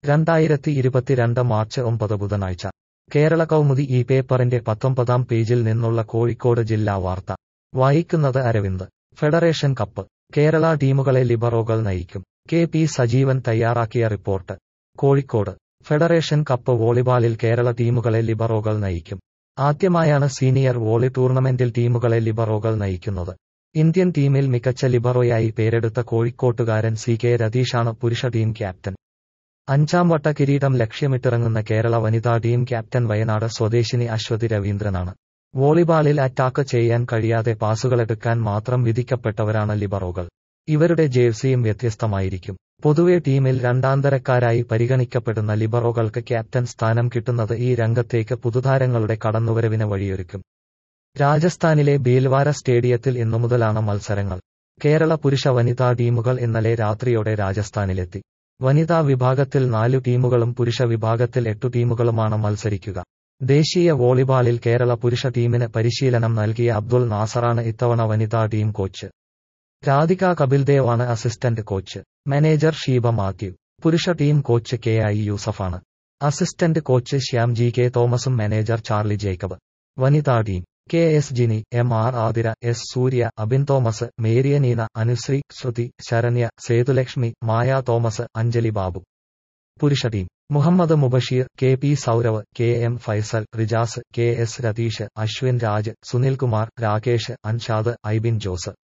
രണ്ടായിരത്തി ഇരുപത്തിരണ്ട് മാർച്ച് ഒമ്പത് ബുധനാഴ്ച കേരള കൗമുദി ഈ പേപ്പറിന്റെ പത്തൊമ്പതാം പേജിൽ നിന്നുള്ള കോഴിക്കോട് ജില്ലാ വാർത്ത വായിക്കുന്നത് അരവിന്ദ് ഫെഡറേഷൻ കപ്പ് കേരള ടീമുകളെ ലിബറോകൾ നയിക്കും കെ പി സജീവൻ തയ്യാറാക്കിയ റിപ്പോർട്ട് കോഴിക്കോട് ഫെഡറേഷൻ കപ്പ് വോളിബാളിൽ കേരള ടീമുകളെ ലിബറോകൾ നയിക്കും ആദ്യമായാണ് സീനിയർ വോളി ടൂർണമെന്റിൽ ടീമുകളെ ലിബറോകൾ നയിക്കുന്നത് ഇന്ത്യൻ ടീമിൽ മികച്ച ലിബറോയായി പേരെടുത്ത കോഴിക്കോട്ടുകാരൻ സി കെ രതീഷാണ് പുരുഷ ടീം ക്യാപ്റ്റൻ അഞ്ചാം വട്ട കിരീടം ലക്ഷ്യമിട്ടിറങ്ങുന്ന കേരള വനിതാ ടീം ക്യാപ്റ്റൻ വയനാട് സ്വദേശിനി അശ്വതി രവീന്ദ്രനാണ് വോളിബാളിൽ അറ്റാക്ക് ചെയ്യാൻ കഴിയാതെ പാസുകളെടുക്കാൻ മാത്രം വിധിക്കപ്പെട്ടവരാണ് ലിബറോകൾ ഇവരുടെ ജേഴ്സിയും വ്യത്യസ്തമായിരിക്കും പൊതുവെ ടീമിൽ രണ്ടാന്തരക്കാരായി പരിഗണിക്കപ്പെടുന്ന ലിബറോകൾക്ക് ക്യാപ്റ്റൻ സ്ഥാനം കിട്ടുന്നത് ഈ രംഗത്തേക്ക് പുതുതാരങ്ങളുടെ കടന്നുവരവിന് വഴിയൊരുക്കും രാജസ്ഥാനിലെ ബീൽവാര സ്റ്റേഡിയത്തിൽ ഇന്നു മുതലാണ് മത്സരങ്ങൾ കേരള പുരുഷ വനിതാ ടീമുകൾ ഇന്നലെ രാത്രിയോടെ രാജസ്ഥാനിലെത്തി വനിതാ വിഭാഗത്തിൽ നാലു ടീമുകളും പുരുഷ വിഭാഗത്തിൽ എട്ടു ടീമുകളുമാണ് മത്സരിക്കുക ദേശീയ വോളിബാളിൽ കേരള പുരുഷ ടീമിന് പരിശീലനം നൽകിയ അബ്ദുൾ നാസറാണ് ഇത്തവണ വനിതാ ടീം കോച്ച് രാധിക കപിൽദേവാണ് assistant coach manager Sheeba Mathew പുരുഷ ടീം കോച്ച് കെ ഐ യൂസഫാണ് assistant coach Shyam G K തോമസും മാനേജർ ചാർലി ജേക്കബ് വനിതാ team K S Jini M R Athira S Surya Abin Thomas Marianeena Anusree Sruthi Saranya Sethulakshmi Maya Thomas Anjali Babu പുരുഷ team Muhammad Mubashir K P Saurav K M Faisal Rijas K S Ratheesh Ashwin Raj Sunilkumar Rakesh Anshad Aibin Jose